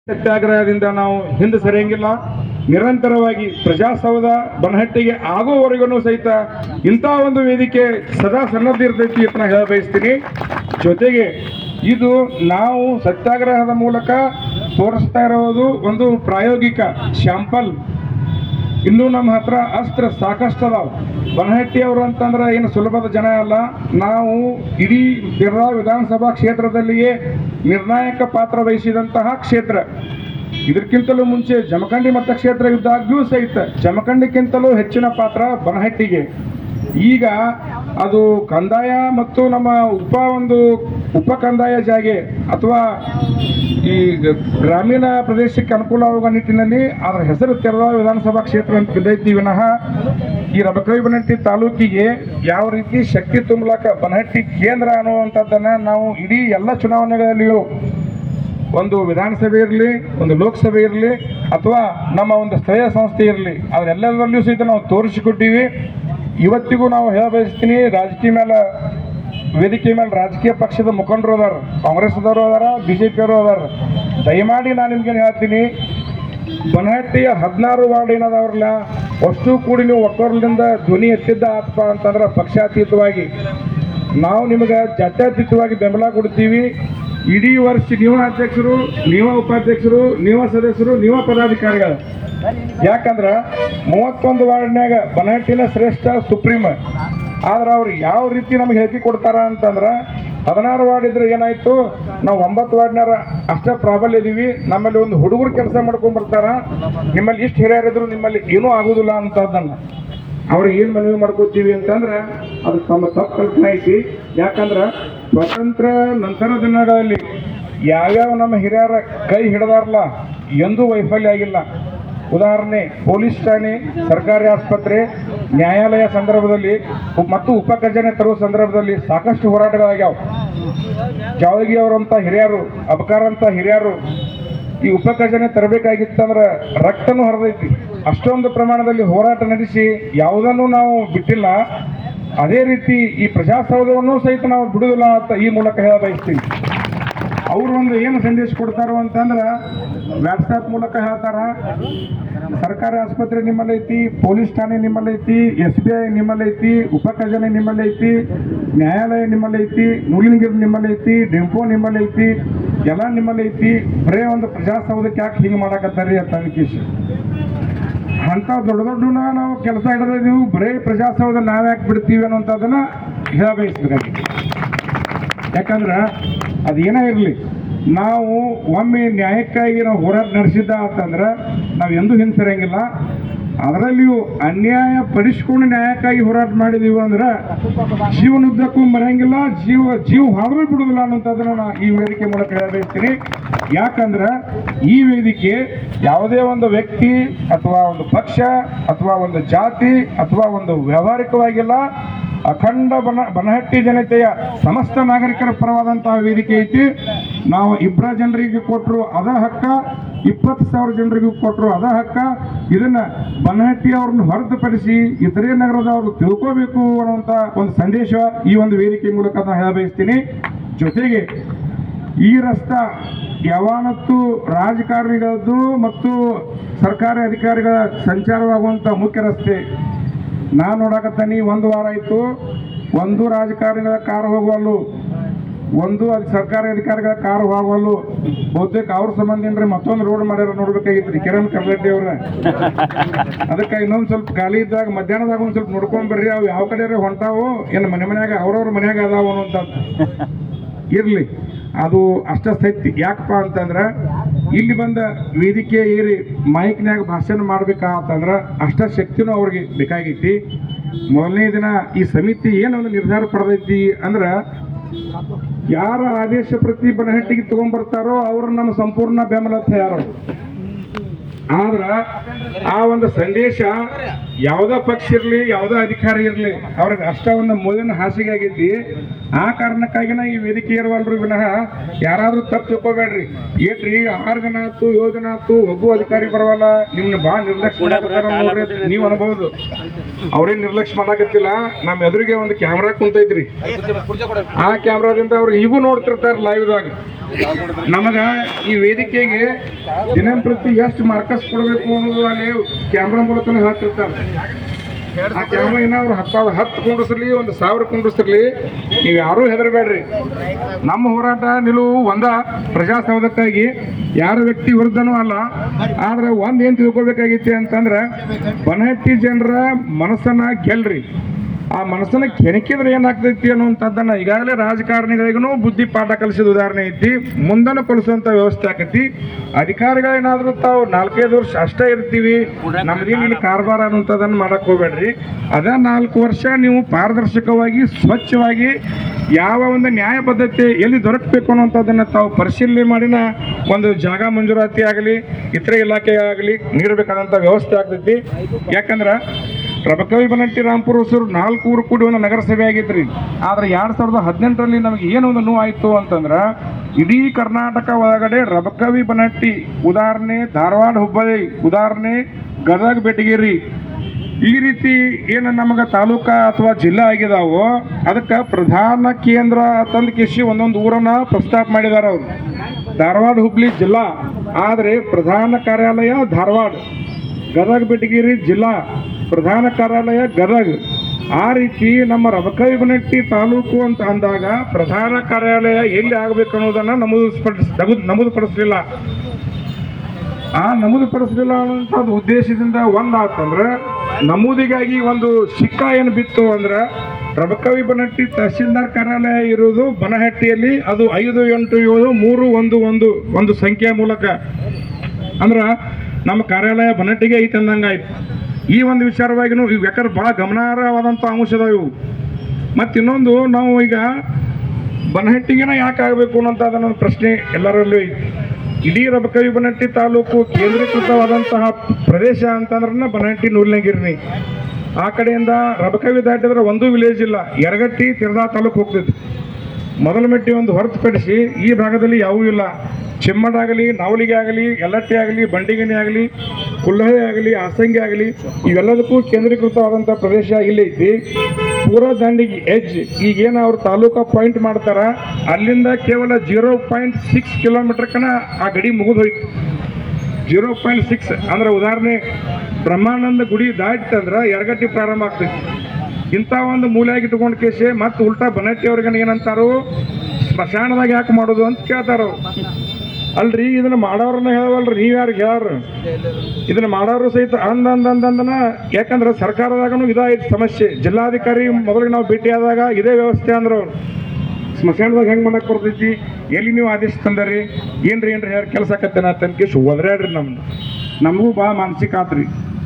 ಸತ್ಯಾಗ್ರಹದಿಂದ ನಾವು ಹಿಂದೆ ಸರಿಯಂಗಿಲ್ಲ ನಿರಂತರವಾಗಿ ಪ್ರಜಾಸೌಧ ಬನಹಟ್ಟಿಗೆ ಆಗೋವರೆಗೂ ಸಹಿತ ಇಂಥ ಒಂದು ವೇದಿಕೆ ಸದಾ ಸನ್ನದ್ಧ ಇರ್ತೈತಿ ಅಂತ ನಾನು ಹೇಳ ಬಯಸ್ತೀನಿ ಜೊತೆಗೆ ಇದು ನಾವು ಸತ್ಯಾಗ್ರಹದ ಮೂಲಕ ತೋರಿಸ್ತಾ ಇರೋದು ಒಂದು ಪ್ರಾಯೋಗಿಕ ಶಾಂಪಲ್ ಇನ್ನೂ ನಮ್ಮ ಹತ್ರ ಅಸ್ತ್ರ ಸಾಕಷ್ಟು ಅದಾವ ಬನಹಟ್ಟಿ ಅವರು ಅಂತಂದ್ರೆ ಏನು ಸುಲಭದ ಜನ ಅಲ್ಲ ನಾವು ಇಡೀ ಬಿರ್ಲಾ ವಿಧಾನಸಭಾ ಕ್ಷೇತ್ರದಲ್ಲಿಯೇ ನಿರ್ಣಾಯಕ ಪಾತ್ರ ವಹಿಸಿದಂತಹ ಕ್ಷೇತ್ರ ಇದಕ್ಕಿಂತಲೂ ಮುಂಚೆ ಜಮಖಂಡಿ ಮತಕ್ಷೇತ್ರ ಇದ್ದಾಗ್ಯೂ ಸಹಿತ ಜಮಖಂಡಿಕ್ಕಿಂತಲೂ ಹೆಚ್ಚಿನ ಪಾತ್ರ ಬನಹಟ್ಟಿಗೆ ಈಗ ಅದು ಕಂದಾಯ ಮತ್ತು ನಮ್ಮ ಉಪ ಒಂದು ಉಪ ಕಂದಾಯ ಜಾಗೆ ಅಥವಾ ಈ ಗ- ಗ್ರಾಮೀಣ ಪ್ರದೇಶಕ್ಕೆ ಅನುಕೂಲವಾಗುವ ನಿಟ್ಟಿನಲ್ಲಿ ಅದರ ಹೆಸರು ತೆರೆದ ವಿಧಾನಸಭಾ ಕ್ಷೇತ್ರ ಅಂತ ಬಿದ್ದೈತಿ ವಿನಃ ಈ ರಬಕವಿ ಬನಹಟ್ಟಿ ತಾಲೂಕಿಗೆ ಯಾವ ರೀತಿ ಶಕ್ತಿ ತುಂಬಲಾಕ ಬನಹಟ್ಟಿ ಕೇಂದ್ರ ಅನ್ನುವಂಥದ್ದನ್ನು ನಾವು ಇಡೀ ಎಲ್ಲ ಚುನಾವಣೆಗಳಲ್ಲಿಯೂ ಒಂದು ವಿಧಾನಸಭೆ ಇರಲಿ ಒಂದು ಲೋಕಸಭೆ ಇರಲಿ ಅಥವಾ ನಮ್ಮ ಒಂದು ಸ್ಥಳೀಯ ಸಂಸ್ಥೆ ಇರಲಿ ಅದರೆಲ್ಲದರಲ್ಲಿಯೂ ಸಹಿತ ನಾವು ತೋರಿಸಿಕೊಟ್ಟಿವಿ ಇವತ್ತಿಗೂ ನಾವು ಹೇಳ ಬಯಸ್ತೀನಿ ರಾಜಕೀಯ ಮೇಲೆ ವೇದಿಕೆ ಮೇಲೆ ರಾಜಕೀಯ ಪಕ್ಷದ ಮುಖಂಡರು ಅದಾರ ಕಾಂಗ್ರೆಸ್ದವರು ಅದಾರ ಬಿ ಜೆ ಪಿಯವರು ಅದಾರ ದಯಮಾಡಿ ನಾನು ನಿಮ್ಗೆ ಹೇಳ್ತೀನಿ ಬನಹಟ್ಟಿಯ ಹದಿನಾರು ವಾರ್ಡ್ ಏನದವ್ರಲ್ಲ ಅಷ್ಟು ಕೂಡಿ ನೀವು ಒಕ್ಕೂರ್ಲಿಂದ ಧ್ವನಿ ಎತ್ತಿದ್ದ ಆತ್ಮ ಅಂತಂದ್ರೆ ಪಕ್ಷಾತೀತವಾಗಿ ನಾವು ನಿಮಗೆ ಜಾತ್ಯತೀತವಾಗಿ ಬೆಂಬಲ ಕೊಡ್ತೀವಿ ಇಡೀ ವರ್ಷ ನೀವ ಅಧ್ಯಕ್ಷರು ನೀವ ಉಪಾಧ್ಯಕ್ಷರು ನೀವ ಸದಸ್ಯರು ನೀವ ಪದಾಧಿಕಾರಿಗಳು ಯಾಕಂದ್ರೆ ಮೂವತ್ತೊಂದು ವಾರ್ಡ್ನ್ಯಾಗ ಬನಹಟ್ಟಿನ ಶ್ರೇಷ್ಠ ಸುಪ್ರೀಂ ಆದ್ರೆ ಅವ್ರು ಯಾವ ರೀತಿ ನಮ್ಗೆ ಹೇಳಿಕೆ ಕೊಡ್ತಾರ ಅಂತಂದ್ರೆ ಹದಿನಾರು ವಾರ್ಡ್ ಇದ್ರೆ ಏನಾಯ್ತು ನಾವು ಒಂಬತ್ತು ವಾರ್ಡ್ನಾರ ಅಷ್ಟೇ ಪ್ರಾಬಲ್ಯ ಇದೀವಿ ನಮ್ಮಲ್ಲಿ ಒಂದು ಹುಡುಗರು ಕೆಲಸ ಮಾಡ್ಕೊಂಡ್ ಬರ್ತಾರ ನಿಮ್ಮಲ್ಲಿ ಇಷ್ಟು ಹಿರಿಯರಿದ್ರು ನಿಮ್ಮಲ್ಲಿ ಏನೂ ಆಗುದಿಲ್ಲ ಅಂತದನ್ನ ಅವ್ರಿಗೆ ಏನು ಮನವಿ ಮಾಡ್ಕೋತೀವಿ ಅಂತಂದ್ರೆ ಅದು ತಮ್ಮ ತಪ್ಪು ಕಲ್ಪನೆ ಐತಿ ಯಾಕಂದ್ರೆ ಸ್ವಾತಂತ್ರ್ಯ ನಂತರ ದಿನಗಳಲ್ಲಿ ಯಾವ್ಯಾವ ನಮ್ಮ ಹಿರಿಯರ ಕೈ ಹಿಡಿದಾರಲ್ಲ ಎಂದೂ ವೈಫಲ್ಯ ಆಗಿಲ್ಲ ಉದಾಹರಣೆ ಪೊಲೀಸ್ ಠಾಣೆ ಸರ್ಕಾರಿ ಆಸ್ಪತ್ರೆ ನ್ಯಾಯಾಲಯ ಸಂದರ್ಭದಲ್ಲಿ ಉಪ್- ಮತ್ತು ಉಪ ಖಜಾನೆ ತರುವ ಸಂದರ್ಭದಲ್ಲಿ ಸಾಕಷ್ಟು ಹೋರಾಟಗಳಾಗ್ಯಾವ ಜಾವಗಿ ಅವರಂತ ಹಿರಿಯರು ಅಬಕಾರ ಅಂತ ಹಿರಿಯರು ಈ ಉಪ ಖಜಾನೆ ತರಬೇಕಾಗಿತ್ತಂದ್ರೆ ರಕ್ತನೂ ಹರಿದೈತಿ ಅಷ್ಟೊಂದು ಪ್ರಮಾಣದಲ್ಲಿ ಹೋರಾಟ ನಡೆಸಿ ಯಾವುದನ್ನು ನಾವು ಬಿಟ್ಟಿಲ್ಲ ಅದೇ ರೀತಿ ಈ ಪ್ರಜಾಸೌಧವನ್ನು ಸಹಿತ ನಾವು ಬಿಡುವುದಿಲ್ಲ ಅಂತ ಈ ಮೂಲಕ ಹೇಳ ಬಯಸ್ತೀವಿ ಅವ್ರು ಒಂದು ಏನು ಸಂದೇಶ ಕೊಡ್ತಾರೋ ಅಂತಂದ್ರೆ ವಾಟ್ಸಾಪ್ ಮೂಲಕ ಹೇಳ್ತಾರ ಸರ್ಕಾರಿ ಆಸ್ಪತ್ರೆ ನಿಮ್ಮಲ್ಲಿ ಐತಿ ಪೊಲೀಸ್ ಠಾಣೆ ನಿಮ್ಮಲ್ಲಿ ಐತಿ ಎಸ್ ಬಿ ಐ ನಿಮ್ಮಲ್ಲಿ ಐತಿ ಉಪ ಖಜಾನೆ ನಿಮ್ಮಲ್ಲಿ ಐತಿ ನ್ಯಾಯಾಲಯ ನಿಮ್ಮಲ್ಲಿ ಐತಿ ನೂಲಿನಗಿರಿ ನಿಮ್ಮಲ್ಲಿ ಐತಿ ಡೆಂಪೋ ನಿಮ್ಮಲ್ಲಿ ಐತಿ ಎಲ್ಲ ನಿಮ್ಮಲ್ಲಿ ಐತಿ ಬರೇ ಒಂದು ಪ್ರಜಾಸೌಧಕ್ಕೆ ಯಾಕೆ ಹಿಂಗೆ ಮಾಡಕತ್ತಾರಿ ಅಂತ ಅನ್ಕೇಶ್ ಅಂತ ದೊಡ್ಡ ದೊಡ್ಡನ ನಾವು ಕೆಲಸ ಹಿಡಿದಿದ್ದೀವಿ ಬರೇ ಪ್ರಜಾಸೌಧ ನಾವ್ಯಾಕೆ ಬಿಡ್ತೀವಿ ಅನ್ನೋಂಥದ್ದನ್ನ ಹೇಳ ಬಯಸ್ಬೇಕಾಗಿ ಯಾಕಂದ್ರೆ ಅದೇನೇ ಇರಲಿ ನಾವು ಒಮ್ಮೆ ನ್ಯಾಯಕ್ಕಾಗಿ ನಾವು ಹೋರಾಟ ನಡೆಸಿದ್ದ ಅಂತಂದ್ರೆ ನಾವು ಎಂದೂ ಹಿಂಸರಂಗಿಲ್ಲ ಅದರಲ್ಲಿಯೂ ಅನ್ಯಾಯ ಪಡಿಸ್ಕೊಂಡು ನ್ಯಾಯಕ್ಕಾಗಿ ಹೋರಾಟ ಮಾಡಿದೀವಿ ಅಂದ್ರೆ ಜೀವನದುದ್ದಕ್ಕೂ ಮರೆಯಂಗಿಲ್ಲ ಜೀವ ಜೀವ ಹಾದ್ರೂ ಬಿಡುದಿಲ್ಲ ಅನ್ನೋಂಥದ್ದನ್ನ ನಾ ಈ ವೇದಿಕೆ ಮೂಲಕ ಹೇಳಬಯಸ್ತೀನಿ ಯಾಕಂದ್ರೆ ಈ ವೇದಿಕೆ ಯಾವುದೇ ಒಂದು ವ್ಯಕ್ತಿ ಅಥವಾ ಒಂದು ಪಕ್ಷ ಅಥವಾ ಒಂದು ಜಾತಿ ಅಥವಾ ಒಂದು ವ್ಯಾವಹಾರಿಕವಾಗಿಲ್ಲ ಅಖಂಡ ಬನ ಬನಹಟ್ಟಿ ಜನತೆಯ ಸಮಸ್ತ ನಾಗರಿಕರ ಪರವಾದಂತಹ ವೇದಿಕೆ ಐತಿ ನಾವು ಇಬ್ಬರ ಜನರಿಗೆ ಕೊಟ್ಟರು ಅದ ಹಕ್ಕ ಇಪ್ಪತ್ತು ಸಾವಿರ ಜನರಿಗೂ ಕೊಟ್ಟರು ಅದ ಹಕ್ಕ ಇದನ್ನ ಬನಹಟ್ಟಿ ಅವ್ರನ್ನ ಹೊರತುಪಡಿಸಿ ಇತರೆ ನಗರದವರು ತಿಳ್ಕೋಬೇಕು ಅನ್ನುವಂಥ ಒಂದು ಸಂದೇಶ ಈ ಒಂದು ವೇದಿಕೆ ಮೂಲಕ ನಾನು ಹೇಳಬಯಸ್ತೀನಿ ಜೊತೆಗೆ ಈ ರಸ್ತಾ ಯಾವಾನತ್ತು ರಾಜಕಾರಣಿಗಳದ್ದು ಮತ್ತು ಸರ್ಕಾರಿ ಅಧಿಕಾರಿಗಳ ಸಂಚಾರವಾಗುವಂಥ ಮುಖ್ಯ ರಸ್ತೆ ನಾನು ನೋಡಕತ್ತೀನಿ ಒಂದು ವಾರ ಆಯಿತು ಒಂದು ರಾಜಕಾರಣಿಗಳ ಕಾರು ಹೋಗುವಲ್ಲು ಒಂದು ಅದು ಸರ್ಕಾರಿ ಅಧಿಕಾರಿಗಳ ಕಾರು ಹೋಗುವಲ್ಲು ಬಹುತೇಕ ಅವ್ರ ಸಂಬಂಧ ಏನ್ರಿ ಮತ್ತೊಂದು ರೋಡ್ ಮಾಡ್ಯಾರ ನೋಡ್ಬೇಕಾಗಿತ್ತು ರೀ ಕಿರಣ್ ಕರ್ರೆಡ್ಡಿ ಅವ್ರ ಅದಕ್ಕೆ ಇನ್ನೊಂದು ಸ್ವಲ್ಪ ಖಾಲಿ ಇದ್ದಾಗ ಮಧ್ಯಾಹ್ನದಾಗ ಒಂದು ಸ್ವಲ್ಪ ನೋಡ್ಕೊಂಡ್ ಬರ್ರಿ ಅವು ಯಾವ ಕಡೆ ಹೊಂಟಾವು ಏನು ಮನೆ ಮನ್ಯಾಗ ಅವ್ರವ್ರ ಮನ್ಯಾಗ ಅದಾವ ಅನ್ನೋಂಥದ್ದು ಇರಲಿ ಅದು ಅಷ್ಟ ಸತ್ಯ ಯಾಕಪ್ಪ ಅಂತಂದ್ರೆ ಇಲ್ಲಿ ಬಂದ ವೇದಿಕೆ ಏರಿ ಮೈಕ್ನ್ಯಾಗ ಭಾಷಣ ಮಾಡ್ಬೇಕಾ ಅಂತಂದ್ರೆ ಅಷ್ಟ ಶಕ್ತಿನೂ ಅವ್ರಿಗೆ ಬೇಕಾಗೈತಿ ಮೊದಲನೇ ದಿನ ಈ ಸಮಿತಿ ಏನೊಂದು ನಿರ್ಧಾರ ಪಡೆದೈತಿ ಅಂದ್ರೆ ಯಾರ ಆದೇಶ ಪ್ರತಿ ಬನಹಟ್ಟಿಗೆ ತಗೊಂಡ್ಬರ್ತಾರೋ ಅವ್ರ ನಮ್ಮ ಸಂಪೂರ್ಣ ಬೆಂಬಲ ತಯಾರು ಆದ್ರ ಆ ಒಂದು ಸಂದೇಶ ಯಾವುದೇ ಪಕ್ಷ ಇರಲಿ ಯಾವುದೇ ಅಧಿಕಾರಿ ಇರಲಿ ಅವ್ರಿಗೆ ಅಷ್ಟ ಒಂದು ಮೊದಲಿನ ಹಾಸಿಗೆ ಆಗೈತಿ ಆ ಕಾರಣಕ್ಕಾಗಿನ ಈ ವೇದಿಕೆ ಇರುವಲ್ರಿ ವಿನಃ ಯಾರಾದ್ರೂ ತಪ್ಪು ತಿಳ್ಕೊಬೇಡ್ರಿ ಏನ್ರಿ ಆರು ಜನ ಆತು ಏಳು ಜನ ಆತು ಒಬ್ಬ ಅಧಿಕಾರಿ ಬರವಲ್ಲ ನಿಮ್ನ ಬಾ ನಿರ್ಲಕ್ಷ್ಯ ಮಾಡಕತ್ತಾರ ನೋಡ್ರಿ ಅಂತ ನೀವ್ ಅನ್ಬಹುದು ಅವ್ರೇನ್ ನಿರ್ಲಕ್ಷ್ಯ ಮಾಡಾಕತ್ತಿಲ್ಲ ನಮ್ಮ ಎದುರಿಗೆ ಒಂದು ಕ್ಯಾಮ್ರಾ ಕುಂತೈತ್ರಿ ಆ ಕ್ಯಾಮ್ರಾದಿಂದ ಅವ್ರು ಈಗೂ ನೋಡ್ತಿರ್ತಾರೆ ಲೈವ್ದಾಗ ನಮಗ ಈ ವೇದಿಕೆಗೆ ದಿನಂಪ್ರತಿ ಎಷ್ಟು ಮಾರ್ಕಸ್ ಕೊಡಬೇಕು ಅನ್ನೋದು ಅಲ್ಲಿ ಕ್ಯಾಮ್ರಾ ಮೂಲಕನೇ ಹೇಳ್ತಿರ್ತಾರೆ ಆ ಕ್ಯಾಮ್ರಾ ಏನ ಅವ್ರು ಹತ್ತು ಹತ್ತು ಕುಂಡ್ರಿಸ್ಲಿ ಒಂದು ಸಾವಿರ ಕುಂಡ್ರಿಸ್ತಿರ್ಲಿ ನೀವು ಯಾರೂ ಹೆದರಬೇಡ್ರಿ ನಮ್ಮ ಹೋರಾಟ ನಿಲುವು ಒಂದ ಪ್ರಜಾಸೌಧಕ್ಕಾಗಿ ಯಾರ ವ್ಯಕ್ತಿ ವಿರುದ್ಧನೂ ಅಲ್ಲ ಆದ್ರೆ ಒಂದ್ ಏನ್ ತಿಳ್ಕೊಬೇಕಾಗೈತಿ ಅಂತಂದ್ರೆ ಬನಹಟ್ಟಿ ಜನರ ಮನಸ್ಸನ್ನ ಗೆಲ್ರಿ ಆ ಮನಸ್ಸನ್ನ ಕೆಣಕಿದ್ರೆ ಏನಾಗ್ತೈತಿ ಅನ್ನುವಂಥದ್ದನ್ನ ಈಗಾಗಲೇ ರಾಜಕಾರಣಿಗಳಿಗೂ ಬುದ್ಧಿ ಪಾಠ ಕಲಿಸಿದ ಉದಾಹರಣೆ ಐತಿ ಮುಂದನ್ನು ಕಲಿಸುವಂತ ವ್ಯವಸ್ಥೆ ಆಕೈತಿ ಅಧಿಕಾರಿಗಳೇನಾದ್ರೂ ತಾವು ನಾಲ್ಕೈದು ವರ್ಷ ಅಷ್ಟೇ ಇರ್ತೀವಿ ನಮ್ದೇನು ಇಲ್ಲಿ ಕಾರ್ಬಾರ ಅನ್ನುವಂಥದ್ದನ್ನು ಮಾಡಕ್ ಹೋಗ್ಬೇಡ್ರಿ ಅದ ನಾಲ್ಕು ವರ್ಷ ನೀವು ಪಾರದರ್ಶಕವಾಗಿ ಸ್ವಚ್ಛವಾಗಿ ಯಾವ ಒಂದು ನ್ಯಾಯ ಪದ್ಧತಿ ಎಲ್ಲಿ ದೊರಕಬೇಕು ಅನ್ನುವಂಥದ್ದನ್ನ ತಾವು ಪರಿಶೀಲನೆ ಮಾಡಿನ ಒಂದು ಜಾಗ ಮಂಜೂರಾತಿ ಆಗಲಿ ಇತರೆ ಇಲಾಖೆ ಆಗಲಿ ನೀಡಬೇಕಾದಂಥ ವ್ಯವಸ್ಥೆ ಆಗ್ತೈತಿ ಯಾಕಂದ್ರೆ ಪ್ರಭಕವಿ ಬನಟ್ಟಿ ರಾಂಪುರ ಹೊಸೂರು ನಾಲ್ಕು ಊರು ಕೂಡಿ ಒಂದು ನಗರಸಭೆ ಆಗಿದ್ರಿ ಆದ್ರೆ ಎರಡ್ ಸಾವಿರದ ಹದಿನೆಂಟರಲ್ಲಿ ನಮಗೆ ಏನು ಒಂದು ನೋವು ಆಯ್ತು ಅಂತಂದ್ರೆ ಇಡೀ ಕರ್ನಾಟಕ ಒಳಗಡೆ ರಬಕವಿ ಬನಟ್ಟಿ ಉದಾಹರಣೆ ಧಾರವಾಡ ಹುಬ್ಬಳ್ಳಿ ಉದಾಹರಣೆ ಗದಗ ಬೆಟಗೇರಿ ಈ ರೀತಿ ಏನು ನಮಗೆ ತಾಲೂಕಾ ಅಥವಾ ಜಿಲ್ಲಾ ಆಗಿದಾವೋ ಅದಕ್ಕೆ ಪ್ರಧಾನ ಕೇಂದ್ರ ತಂದು ಕಿಸಿ ಒಂದೊಂದು ಊರನ್ನ ಪ್ರಸ್ತಾಪ ಮಾಡಿದ್ದಾರೆ ಅವರು ಧಾರವಾಡ ಹುಬ್ಳಿ ಜಿಲ್ಲಾ ಆದರೆ ಪ್ರಧಾನ ಕಾರ್ಯಾಲಯ ಧಾರವಾಡ ಗದಗ ಬೆಟಗಿರಿ ಜಿಲ್ಲಾ ಪ್ರಧಾನ ಕಾರ್ಯಾಲಯ ಗದಗ ಆ ರೀತಿ ನಮ್ಮ ರಬಕವಿಬನಟ್ಟಿ ತಾಲೂಕು ಅಂತ ಅಂದಾಗ ಪ್ರಧಾನ ಕಾರ್ಯಾಲಯ ಎಲ್ಲಿ ಆಗಬೇಕು ಅನ್ನೋದನ್ನ ನಮೂದು ಸ್ಪಡಿಸ್ ನಮೂದು ನಮೂದುಪಡಿಸಲಿಲ್ಲ ಆ ನಮೂದುಪಡಿಸಲಿಲ್ಲ ಅನ್ನೋಂಥದ್ದು ಉದ್ದೇಶದಿಂದ ಒಂದಾತಂದ್ರೆ ನಮೂದಿಗಾಗಿ ಒಂದು ಸಿಕ್ಕ ಏನು ಬಿತ್ತು ಅಂದ್ರೆ ರಬಕವಿ ಬನಟ್ಟಿ ತಹಶೀಲ್ದಾರ್ ಕಾರ್ಯಾಲಯ ಇರುವುದು ಬನಹಟ್ಟಿಯಲ್ಲಿ ಅದು ಐದು ಎಂಟು ಏಳು ಮೂರು ಒಂದು ಒಂದು ಒಂದು ಸಂಖ್ಯೆಯ ಮೂಲಕ ಅಂದ್ರ ನಮ್ಮ ಕಾರ್ಯಾಲಯ ಬನಟ್ಟಿಗೆ ಐತೆ ಅಂದಂಗಾಯ್ತು ಈ ಒಂದು ವಿಚಾರವಾಗಿನೂ ಇವು ಯಾಕಂದ್ರೆ ಭಾಳ ಗಮನಾರ್ಹವಾದಂಥ ಅಂಶ ಅದಾವ ಇವು ಮತ್ತು ಇನ್ನೊಂದು ನಾವು ಈಗ ಬನಹಟ್ಟಿಗೆನ ಯಾಕೆ ಆಗಬೇಕು ಅನ್ನೋಂಥ ಅದನ್ನೊಂದು ಪ್ರಶ್ನೆ ಎಲ್ಲರಲ್ಲೂ ಐತಿ ಇಡೀ ರಬಕವಿ ಬನಟ್ಟಿ ತಾಲೂಕು ಕೇಂದ್ರೀಕೃತವಾದಂತಹ ಪ್ರದೇಶ ಅಂತಂದ್ರೆ ಬನಹಟ್ಟಿ ನೂಲ್ನಗಿರ್ನಿ ಆ ಕಡೆಯಿಂದ ರಬಕವಿ ದಾಟಿದ್ರೆ ಒಂದೂ ವಿಲೇಜ್ ಇಲ್ಲ ಯರಗಟ್ಟಿ ತಿರ್ದಾ ತಾಲೂಕು ಹೋಗ್ತೈತಿ ಮೊದಲ ಮೆಟ್ಟಿ ಒಂದು ಹೊರತುಪಡಿಸಿ ಈ ಭಾಗದಲ್ಲಿ ಯಾವೂ ಇಲ್ಲ ಚಿಮ್ಮಡಾಗಲಿ ನಾವಲಿಗೆ ಆಗಲಿ ಎಲ್ಲಟ್ಟಿ ಆಗಲಿ ಬಂಡಿಗೆನೆ ಆಗಲಿ ಕುಲ್ಲಹೆ ಆಗಲಿ ಆಸಂಗಿ ಆಗಲಿ ಇವೆಲ್ಲದಕ್ಕೂ ಕೇಂದ್ರೀಕೃತವಾದಂಥ ಪ್ರದೇಶ ಇಲ್ಲಿ ಐತಿ ಪೂರ ದಂಡಿಗೆ ಎಜ್ ಈಗೇನು ಅವ್ರು ತಾಲೂಕಾ ಪಾಯಿಂಟ್ ಮಾಡ್ತಾರ ಅಲ್ಲಿಂದ ಕೇವಲ ಜೀರೋ ಪಾಯಿಂಟ್ ಸಿಕ್ಸ್ ಕಿಲೋಮೀಟರ್ಕನ ಆ ಗಡಿ ಮುಗಿದು ಹೋಯ್ತು ಜೀರೋ ಪಾಯಿಂಟ್ ಸಿಕ್ಸ್ ಅಂದ್ರೆ ಉದಾಹರಣೆ ಬ್ರಹ್ಮಾನಂದ ಗುಡಿ ದಾಟಿತಂದ್ರೆ ಎರಗಟ್ಟಿ ಪ್ರಾರಂಭ ಆಗ್ತೈತಿ ಇಂಥ ಒಂದು ಮೂಲೆಯಾಗಿ ಇಟ್ಕೊಂಡು ಕೇಸಿ ಮತ್ತೆ ಉಲ್ಟಾ ಬನಟ್ಟಿ ಅವ್ರಿಗೆ ಏನಂತಾರು ಸ್ಮಶಾನದಾಗ ಯಾಕೆ ಮಾಡೋದು ಅಂತ ಕೇಳ್ತಾರ ಅವ್ರು ಅಲ್ರಿ ಇದನ್ನ ಮಾಡೋರನ್ನ ಹೇಳವಲ್ರಿ ನೀವ್ ಯಾರಿಗೆ ಹೇಳ್ರ ಇದನ್ನ ಮಾಡೋರು ಸಹಿತ ಅಂದ್ ಅಂದ್ ಅಂದ್ ಅಂದನ ಯಾಕಂದ್ರೆ ಸರ್ಕಾರದಾಗನು ಇದಾಯ್ತು ಸಮಸ್ಯೆ ಜಿಲ್ಲಾಧಿಕಾರಿ ಮೊದಲಿಗೆ ನಾವು ಭೇಟಿ ಆದಾಗ ಇದೇ ವ್ಯವಸ್ಥೆ ಅಂದ್ರ ಅವ್ರು ಸ್ಮಶಾನದಾಗ ಹೆಂಗ್ ಮಾಡಕ್ ಬರ್ತೈತಿ ಎಲ್ಲಿ ನೀವು ಆದೇಶ ತಂದರಿ ಏನ್ರಿ ಏನ್ರಿ ಯಾರು ಕೆಲಸ ಆಕತ್ತೇನ ತನ್ಕೇಶ್ ಒದರಾಡ್ರಿ ನಮ್ದು ನಮಗೂ ಭಾಳ ಮಾನಸಿಕ ಆತ್ರಿ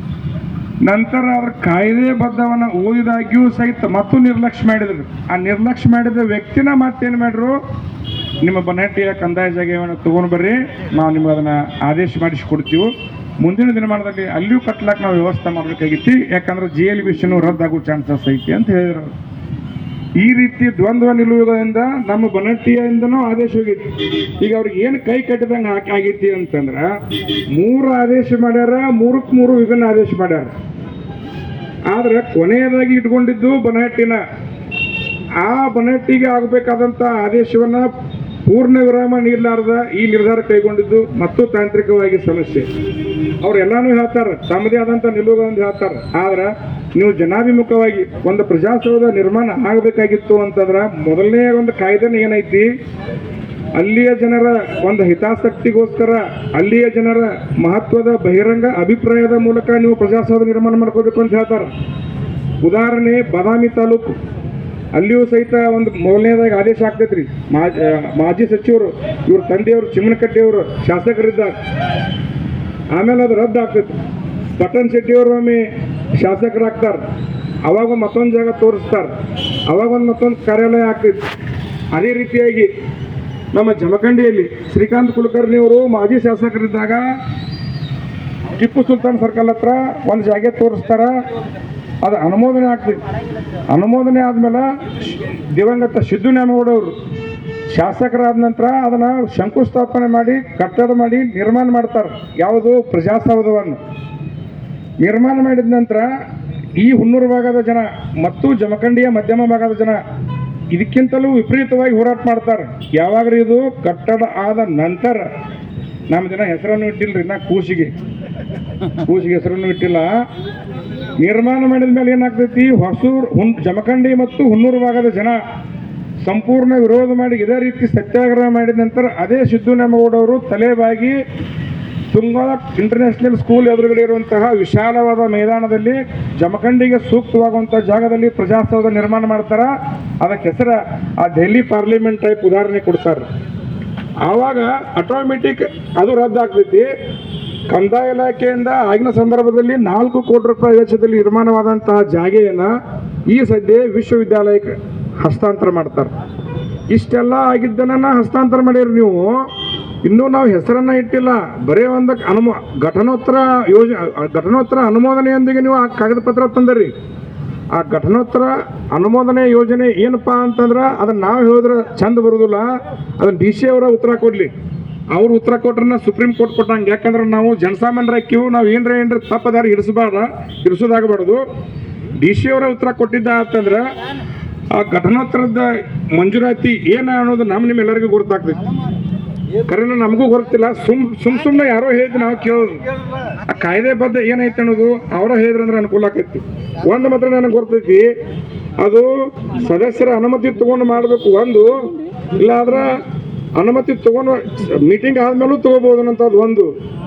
ನಂತರ ಅದ್ರ ಕಾಯ್ದೆಬದ್ಧವನ್ನ ಓದಿದಾಗ್ಯೂ ಸಹಿತ ಮತ್ತು ನಿರ್ಲಕ್ಷ್ಯ ಮಾಡಿದ್ರು ಆ ನಿರ್ಲಕ್ಷ್ಯ ಮಾಡಿದ ವ್ಯಕ್ತಿನ ಮತ್ತೇನು ಮಾಡ್ರು ನಿಮ್ಮ ಬನಹಟ್ಟಿಯ ಕಂದಾಯ ಜಾಗವನ್ನು ತಗೊಂಡ್ ಬರ್ರಿ ನಾವು ನಿಮ್ಗೆ ಅದನ್ನ ಆದೇಶ ಮಾಡಿಸಿ ಕೊಡ್ತೀವಿ ಮುಂದಿನ ದಿನಮಾನದಲ್ಲಿ ಅಲ್ಲಿಯೂ ಕಟ್ಲಾಕ ನಾವು ವ್ಯವಸ್ಥೆ ಮಾಡ್ಬೇಕಾಗಿತ್ತು ಯಾಕಂದ್ರೆ ಜಿ ಎಲ್ ವಿಷಯನೂ ರದ್ದಾಗೋ ಚಾನ್ಸಸ್ ಐತಿ ಅಂತ ಹೇಳಿದ್ರು ಅವ್ರು. ಈ ರೀತಿ ದ್ವಂದ್ವ ನಿಲುವುಗಳಿಂದ ನಮ್ಮ ಬನಟ್ಟಿಯಿಂದನೂ ಆದೇಶ ಹೋಗೈತಿ ಈಗ ಅವ್ರಿಗೆ ಏನು ಕೈ ಕಟ್ಟಿದಂಗೆ ಹಾಕಿ ಆಗೈತಿ ಅಂತಂದ್ರ ಮೂರು ಆದೇಶ ಮಾಡ್ಯಾರ ಮೂರಕ್ಕೆ ಮೂರು ವಿಭಿನ್ನ ಆದೇಶ ಮಾಡ್ಯಾರ ಆದ್ರೆ ಕೊನೆಯದಾಗಿ ಇಟ್ಕೊಂಡಿದ್ದು ಬನಹಟ್ಟಿನ ಆ ಬನಹಟ್ಟಿಗೆ ಆಗಬೇಕಾದಂಥ ಆದೇಶವನ್ನ ಪೂರ್ಣ ವಿರಾಮ ನೀಡಲಾರ್ದ ಈ ನಿರ್ಧಾರ ಕೈಗೊಂಡಿದ್ದು ಮತ್ತು ತಾಂತ್ರಿಕವಾಗಿ ಸಮಸ್ಯೆ ಅವ್ರೆಲ್ಲಾನು ಹೇಳ್ತಾರ ತಮ್ಮದೇ ಆದಂಥ ನಿಲುವುಗಳನ್ನು ಹೇಳ್ತಾರ ಆದ್ರೆ ನೀವು ಜನಾಭಿಮುಖವಾಗಿ ಒಂದು ಪ್ರಜಾಸೌಧ ನಿರ್ಮಾಣ ಆಗಬೇಕಾಗಿತ್ತು ಅಂತಂದ್ರ ಮೊದಲನೇ ಒಂದು ಕಾಯ್ದೆನ ಏನೈತಿ ಅಲ್ಲಿಯ ಜನರ ಒಂದು ಹಿತಾಸಕ್ತಿಗೋಸ್ಕರ ಅಲ್ಲಿಯ ಜನರ ಮಹತ್ವದ ಬಹಿರಂಗ ಅಭಿಪ್ರಾಯದ ಮೂಲಕ ನೀವು ಪ್ರಜಾಸೌಧ ನಿರ್ಮಾಣ ಮಾಡ್ಕೋಬೇಕು ಅಂತ ಹೇಳ್ತಾರ ಉದಾಹರಣೆ ಬಾದಾಮಿ ತಾಲೂಕು ಅಲ್ಲಿಯೂ ಸಹಿತ ಒಂದು ಮೊದಲನೇದಾಗಿ ಆದೇಶ ಆಗ್ತೈತ್ರಿ ಮಾಜಿ ಆ, ಮಾಜಿ ಸಚಿವರು ಇವ್ರ ತಂದೆಯವರು ಚಿಮ್ಮನಕಟ್ಟಿಯವರು ಶಾಸಕರಿದ್ದಾರೆ ಆಮೇಲೆ ಅದು ರದ್ದು ಆಗ್ತೈತಿ ಪಟ್ಟಣ್ ಶೆಟ್ಟಿಯವರು ಒಮ್ಮೆ ಶಾಸಕರಾಗ್ತಾರೆ ಅವಾಗ ಮತ್ತೊಂದು ಜಾಗ ತೋರಿಸ್ತಾರೆ ಅವಾಗ ಒಂದು ಮತ್ತೊಂದು ಕಾರ್ಯಾಲಯ ಆಗ್ತೈತಿ ಅದೇ ರೀತಿಯಾಗಿ ನಮ್ಮ ಜಮಖಂಡಿಯಲ್ಲಿ ಶ್ರೀಕಾಂತ್ ಕುಲಕರ್ಣಿ ಅವರು ಮಾಜಿ ಶಾಸಕರಿದ್ದಾಗ ಟಿಪ್ಪು ಸುಲ್ತಾನ್ ಸರ್ಕಲ್ ಹತ್ರ ಒಂದು ಜಾಗ ತೋರಿಸ್ತಾರ ಅದು ಅನುಮೋದನೆ ಆಗ್ತೈತಿ ಅನುಮೋದನೆ ಆದ್ಮೇಲೆ ದಿವಂಗತ ಸಿದ್ದು ನ್ಯಾಮಗೌಡವರು ಶಾಸಕರಾದ ನಂತರ ಅದನ್ನ ಶಂಕುಸ್ಥಾಪನೆ ಮಾಡಿ ಕಟ್ಟಡ ಮಾಡಿ ನಿರ್ಮಾಣ ಮಾಡ್ತಾರೆ ಯಾವುದು ಪ್ರಜಾಸೌಧವನ್ನು ನಿರ್ಮಾಣ ಮಾಡಿದ ನಂತರ ಈ ಹುನ್ನೂರು ಭಾಗದ ಜನ ಮತ್ತು ಜಮಖಂಡಿಯ ಮಧ್ಯಮ ಭಾಗದ ಜನ ಇದಕ್ಕಿಂತಲೂ ವಿಪರೀತವಾಗಿ ಹೋರಾಟ ಮಾಡ್ತಾರೆ ಯಾವಾಗ ಇದು ಕಟ್ಟಡ ಆದ ನಂತರ ನಮ್ಮ ಜನ ಹೆಸರನ್ನು ಇಟ್ಟಿಲ್ರಿ ನಾ ಕೂಸಿಗೆ ಕೂಸಿಗೆ ಹೆಸರನ್ನು ಇಟ್ಟಿಲ್ಲ ನಿರ್ಮಾಣ ಮಾಡಿದ ಮೇಲೆ ಏನಾಗ್ತೈತಿ ಹೊಸೂರು ಹುನ್ ಜಮಖಂಡಿ ಮತ್ತು ಹುನ್ನೂರು ಭಾಗದ ಜನ ಸಂಪೂರ್ಣ ವಿರೋಧ ಮಾಡಿ ಇದೇ ರೀತಿ ಸತ್ಯಾಗ್ರಹ ಮಾಡಿದ ನಂತರ ಅದೇ ಸಿದ್ದು ನ್ಯಾಮಗೌಡವರು ತಲೆಬಾಗಿ ತುಂಗಾ ಇಂಟರ್ನ್ಯಾಷನಲ್ ಸ್ಕೂಲ್ ಎದುರುಗಡೆ ಇರುವಂತಹ ವಿಶಾಲವಾದ ಮೈದಾನದಲ್ಲಿ ಜಮಖಂಡಿಗೆ ಸೂಕ್ತವಾಗುವಂಥ ಜಾಗದಲ್ಲಿ ಪ್ರಜಾಸೌಧ ನಿರ್ಮಾಣ ಮಾಡ್ತಾರ ಅದಕ್ಕೆ ಹೆಸರ ಆ ದೆಹಲಿ ಪಾರ್ಲಿಮೆಂಟ್ ಟೈಪ್ ಉದಾಹರಣೆ ಕೊಡ್ತಾರೆ ಆವಾಗ ಆಟೋಮೆಟಿಕ್ ಅದು ರದ್ದಾಗ್ತೈತಿ ಕಂದಾಯ ಇಲಾಖೆಯಿಂದ ಆಗಿನ ಸಂದರ್ಭದಲ್ಲಿ ನಾಲ್ಕು ಕೋಟಿ ರೂಪಾಯಿ ವೆಚ್ಚದಲ್ಲಿ ನಿರ್ಮಾಣವಾದಂತಹ ಜಾಗೆಯನ್ನು ಈ ಸದ್ಯ ವಿಶ್ವವಿದ್ಯಾಲಯಕ್ಕೆ ಹಸ್ತಾಂತರ ಮಾಡ್ತಾರೆ ಇಷ್ಟೆಲ್ಲ ಆಗಿದ್ದನ್ನ ಹಸ್ತಾಂತರ ಮಾಡಿರಿ ನೀವು ಇನ್ನೂ ನಾವು ಹೆಸರನ್ನ ಇಟ್ಟಿಲ್ಲ ಬರೀ ಒಂದು ಅನುಮೋ ಘಟನೋತ್ತರ ಯೋಜನೆ ಘಟನೋತ್ತರ ಅನುಮೋದನೆಯೊಂದಿಗೆ ನೀವು ಆ ಕಾಗದ ಪತ್ರ ತಂದರಿ ಆ ಘಟನೋತ್ತರ ಅನುಮೋದನೆ ಯೋಜನೆ ಏನಪ್ಪಾ ಅಂತಂದ್ರೆ ಅದನ್ನ ನಾವು ಹೇಳಿದ್ರೆ ಚಂದ ಬರುದಿಲ್ಲ ಅದನ್ನ ಡಿ ಸಿ ಅವರ ಉತ್ತರ ಕೊಡ್ಲಿ ಅವ್ರು ಉತ್ತರ ಕೊಟ್ರನ್ನ ಸುಪ್ರೀಂ ಕೋರ್ಟ್ ಕೊಟ್ಟಂಗೆ ಯಾಕಂದ್ರೆ ನಾವು ಜನಸಾಮಾನ್ಯರ ಕ್ಯೂ ನಾವು ಏನ್ರ ಏನ್ರ ತಪ್ಪದಾರಿ ಇರಿಸಬಾರ್ದ ಇರಿಸೋದಾಗಬಾರ್ದು ಡಿ ಸಿ ಅವರ ಉತ್ತರ ಕೊಟ್ಟಿದ್ದ ಅಂತಂದ್ರೆ ಆ ಘಟನೋತ್ತರದ ಮಂಜೂರಾತಿ ಏನ ಅನ್ನೋದು ನಮ್ಮ ನಿಮ್ಮೆಲ್ಲರಿಗೂ ಗೊತ್ತಾಗ್ತೈತಿ ಕರೆನ ನಮಗೂ ಗೊತ್ತಿಲ್ಲ ಸುಮ್ ಸುಮ್ ಸುಮ್ಮನೆ ಯಾರೋ ಹೇಳಿದ್ ನಾವು ಕೇಳೋದು ಆ ಕಾಯ್ದೆ ಬದ್ಧ ಏನೈತೆ ಅನ್ನೋದು ಅವರ ಹೇಳಿದ್ರಂದ್ರೆ ಅನುಕೂಲ ಆಕೈತಿ ಒಂದು ಮಾತ್ರ ನನಗೆ ಗೊತ್ತೈತಿ ಅದು ಸದಸ್ಯರ ಅನುಮತಿ ತಗೊಂಡು ಮಾಡಬೇಕು ಒಂದು ಇಲ್ಲಾದ್ರ ಅನುಮತಿ ತಗೊಂಡು ಮೀಟಿಂಗ್ ಆದ್ಮೇಲೂ ತಗೋಬಹುದು ಅನ್ನೋಂಥದ್ದು ಒಂದು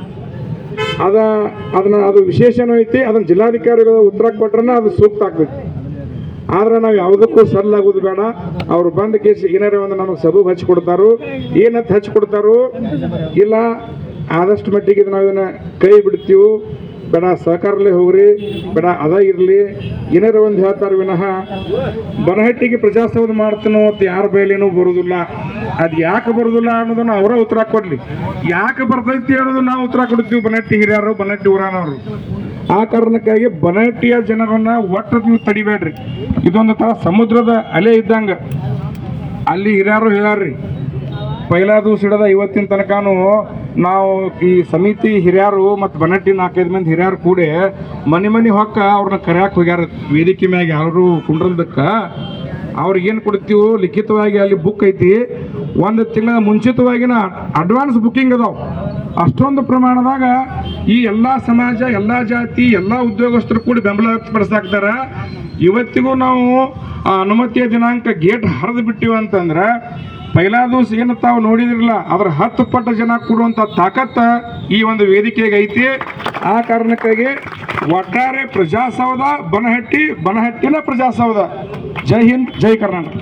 ಅದ ಅದನ್ನ ಅದು ವಿಶೇಷನೂ ಐತಿ ಅದನ್ನ ಜಿಲ್ಲಾಧಿಕಾರಿಗಳು ಉತ್ತರ ಕೊಟ್ರನ್ನ ಅದು ಸೂಕ್ತ ಆಗ್ತೈತಿ ಆದ್ರೆ ನಾವು ಯಾವುದಕ್ಕೂ ಸರಳಾಗೋದು ಬೇಡ ಅವ್ರು ಬಂದ ಕೇಸ್ ಏನಾರ ಒಂದು ನಮಗೆ ಸಬೂಬ್ ಹಚ್ಚಿ ಕೊಡ್ತಾರೋ ಏನಂತ ಹಚ್ಚಿ ಕೊಡ್ತಾರೋ ಇಲ್ಲ ಆದಷ್ಟು ಮಟ್ಟಿಗೆ ಇದು ನಾವು ಇದನ್ನ ಕೈ ಬಿಡ್ತೀವಿ ಬೇಡ ಸಹಕಾರಲ್ಲೇ ಹೋಗ್ರಿ ಬೇಡ ಅದ ಇರಲಿ ಏನಾರ ಒಂದು ಹೇಳ್ತಾರೆ ವಿನಃ ಬನಹಟ್ಟಿಗೆ ಪ್ರಜಾಸೌಧ ಮಾಡ್ತೀನೋ ಅಂತ ಯಾರ ಬಯಲೇನೂ ಬರುದಿಲ್ಲ ಅದು ಯಾಕೆ ಬರುದಿಲ್ಲ ಅನ್ನೋದನ್ನ ಅವರ ಉತ್ತರ ಕೊಡ್ಲಿ ಯಾಕೆ ಬರ್ತೈತಿ ಅನ್ನೋದು ನಾವು ಉತ್ತರ ಕೊಡ್ತೀವಿ ಬನಹಟ್ಟಿ ಹಿರಿಯರು ಬನಹಟ್ಟಿ ಊರಾನವರು ಆ ಕಾರಣಕ್ಕಾಗಿ ಬನಹಟ್ಟಿಯ ಜನರನ್ನ ಒಟ್ಟು ನೀವು ತಡಿಬೇಡ್ರಿ ಇದೊಂದು ತರ ಸಮುದ್ರದ ಅಲೆ ಇದ್ದಂಗ ಅಲ್ಲಿ ಹಿರಿಯರು ಹೇಳ್ಯಾರ್ರಿ ಪೈಲಾ ದಿವಸ ಹಿಡಿದ ಇವತ್ತಿನ ತನಕನೂ ನಾವು ಈ ಸಮಿತಿ ಹಿರಿಯರು ಮತ್ತು ಬನಟ್ಟಿ ನಾಲ್ಕೈದು ಮಂದಿ ಹಿರಿಯರು ಕೂಡಿ ಮನೆ ಮನೆ ಹೊಕ್ಕ ಅವ್ರನ್ನ ಕರ್ಯಾಕ್ ಹೋಗ್ಯಾರ ವೇದಿಕೆ ಮ್ಯಾಗ ಯಾರು ಕುಂಡ್ರಲ್ದಕ್ಕ ಅವ್ರಿಗೆ ಏನು ಕೊಡ್ತೀವಿ ಲಿಖಿತವಾಗಿ ಅಲ್ಲಿ ಬುಕ್ ಐತಿ ಒಂದು ತಿಂಗಳ ಮುಂಚಿತವಾಗಿನ ಅಡ್ವಾನ್ಸ್ ಬುಕ್ಕಿಂಗ್ ಅದಾವ ಅಷ್ಟೊಂದು ಪ್ರಮಾಣದಾಗ ಈ ಎಲ್ಲ ಸಮಾಜ ಎಲ್ಲ ಜಾತಿ ಎಲ್ಲ ಉದ್ಯೋಗಸ್ಥರು ಕೂಡಿ ಬೆಂಬಲ ವ್ಯಕ್ತಪಡಿಸಾಕ್ತಾರ ಇವತ್ತಿಗೂ ನಾವು ಆ ಅನುಮತಿಯ ದಿನಾಂಕ ಗೇಟ್ ಹರಿದು ಬಿಟ್ಟಿವಿ ಅಂತಂದ್ರೆ ಪೈಲಾ ದಿವಸ ಏನು ತಾವು ನೋಡಿದ್ರಲ್ಲ ಅದ್ರ ಹತ್ತು ಪಟ್ಟು ಜನ ಕೂಡುವಂಥ ತಾಕತ್ತ ಈ ಒಂದು ವೇದಿಕೆಗೆ ಐತಿ ಆ ಕಾರಣಕ್ಕಾಗಿ ಒಟ್ಟಾರೆ ಪ್ರಜಾಸೌಧ ಬನಹಟ್ಟಿ ಬನಹಟ್ಟಿನ ಪ್ರಜಾಸೌಧ ಜೈ ಹಿಂದ್ ಜೈ ಕರ್ನಾಟಕ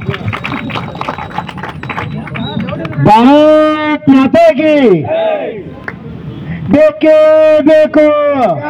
ಭಾರತ್ ಮಾತಾಗಿ ಬೇಕೇ ಬೇಕು